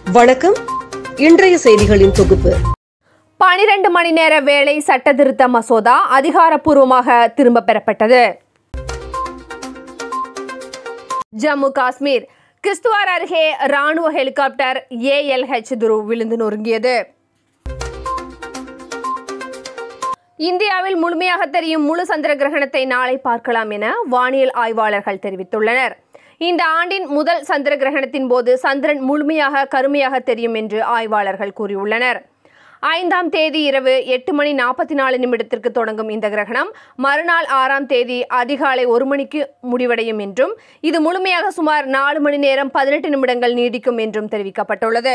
வணக்கம் இன்றைய செய்திகளின் தொகுப்பு பனிரெண்டு மணி நேர வேலை சட்டத்திருத்த மசோதா அதிகாரப்பூர்வமாக திரும்ப பெறப்பட்டது ஜம்மு காஷ்மீர் கிஸ்துவார் அருகே ராணுவ ஹெலிகாப்டர் ஏஎல்ஹெச் துரு விழுந்து நொறுங்கியது இந்தியாவில் முழுமையாக தெரியும் முழு சந்திர கிரகணத்தை நாளை பார்க்கலாம் என வானியல் ஆய்வாளர்கள் தெரிவித்துள்ளனர் இந்த ஆண்டின் முதல் சந்திர கிரகணத்தின் போது சந்திரன் முழுமையாக கருமையாக தெரியும் என்று ஆய்வாளர்கள் கூறியுள்ளனர் ஐந்தாம் தேதி இரவு எட்டு மணி நாற்பத்தி நாலு நிமிடத்திற்கு தொடங்கும் இந்த கிரகணம் மறுநாள் ஆறாம் தேதி அதிகாலை ஒரு மணிக்கு முடிவடையும் என்றும் இது முழுமையாக சுமார் நாலு மணி நேரம் பதினெட்டு நிமிடங்கள் நீடிக்கும் என்றும் தெரிவிக்கப்பட்டுள்ளது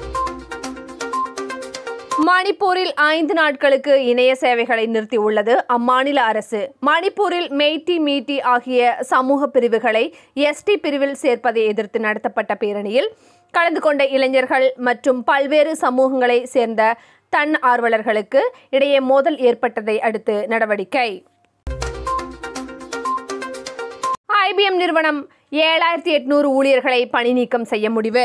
மணிப்பூரில் ஐந்து நாட்களுக்கு இணைய சேவைகளை நிறுத்தியுள்ளது அம்மாநில அரசு மணிப்பூரில் மெய்டி மீட்டி ஆகிய சமூக பிரிவுகளை எஸ்டி பிரிவில் சேர்ப்பதை எதிர்த்து நடத்தப்பட்ட பேரணியில் கலந்து கொண்ட இளைஞர்கள் மற்றும் பல்வேறு சமூகங்களை சேர்ந்த தன் ஆர்வலர்களுக்கு இடையே மோதல் ஏற்பட்டதை அடுத்து நடவடிக்கை ஐபிஎம் நிறுவனம் ஏழாயிரத்தி எட்நூறு ஊழியர்களை பணி நீக்கம் செய்ய முடிவு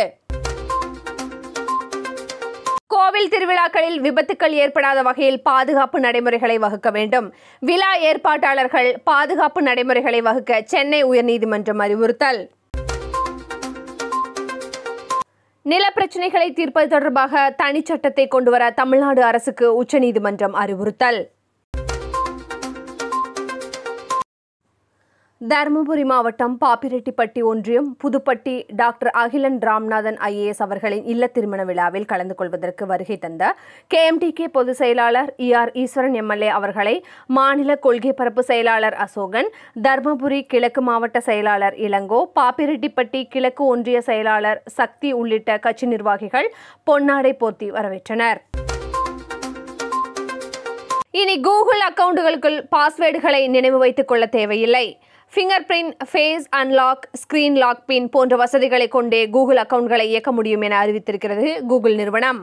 கோவில் திருவிழாக்களில் விபத்துக்கள் ஏற்படாத வகையில் பாதுகாப்பு நடைமுறைகளை வகுக்க வேண்டும் விழா ஏற்பாட்டாளர்கள் பாதுகாப்பு நடைமுறைகளை வகுக்க சென்னை உயர்நீதிமன்றம் அறிவுறுத்தல் நிலப்பிரச்சினைகளை தீர்ப்பது தொடர்பாக தனிச்சட்டத்தை கொண்டுவர தமிழ்நாடு அரசுக்கு உச்சநீதிமன்றம் அறிவுறுத்தல் தருமபுரி மாவட்டம் பாப்பிரெட்டிப்பட்டி ஒன்றியம் புதுப்பட்டி டாக்டர் அகிலன் ராம்நாதன் ஐஏஎஸ் அவர்களின் இல்ல திருமண விழாவில் கலந்து கொள்வதற்கு வருகை தந்த கேஎம்டிகே பொதுச் செயலாளர் இஆர் ஈஸ்வரன் எம்எல்ஏ அவர்களை மாநில கொள்கை பரப்பு செயலாளர் அசோகன் தருமபுரி கிழக்கு மாவட்ட செயலாளர் இளங்கோ பாப்பிரெட்டிப்பட்டி கிழக்கு ஒன்றிய செயலாளர் சக்தி உள்ளிட்ட கட்சி நிர்வாகிகள் பொன்னாடை போர்த்தி வரவேற்றனர் இனி கூகுள் அக்கவுண்டுகளுக்குள் பாஸ்வேர்டுகளை நினைவு வைத்துக் கொள்ள தேவையில்லை fingerprint face unlock screen lock PIN போன்ற வசதிகளை கொண்டே கூகுள் அக்கவுண்ட்களை இயக்க முடியும் என அறிவித்திருக்கிறது கூகுள் நிறுவனம்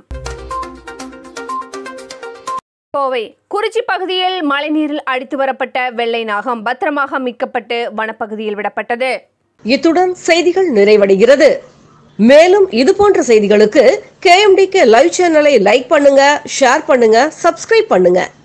கோவை குறிச்சி பகுதியில் மழைநீரில் அடித்து வரப்பட்ட வெள்ளை நாகம் பத்திரமாக மீட்கப்பட்டு வனப்பகுதியில் விடப்பட்டது இத்துடன் செய்திகள் நிறைவடைகிறது மேலும் இது போன்ற செய்திகளுக்கு கேஎம்டிகே லைவ் சேனலை லைக் பண்ணுங்க ஷேர் பண்ணுங்க சப்ஸ்கிரைப் பண்ணுங்க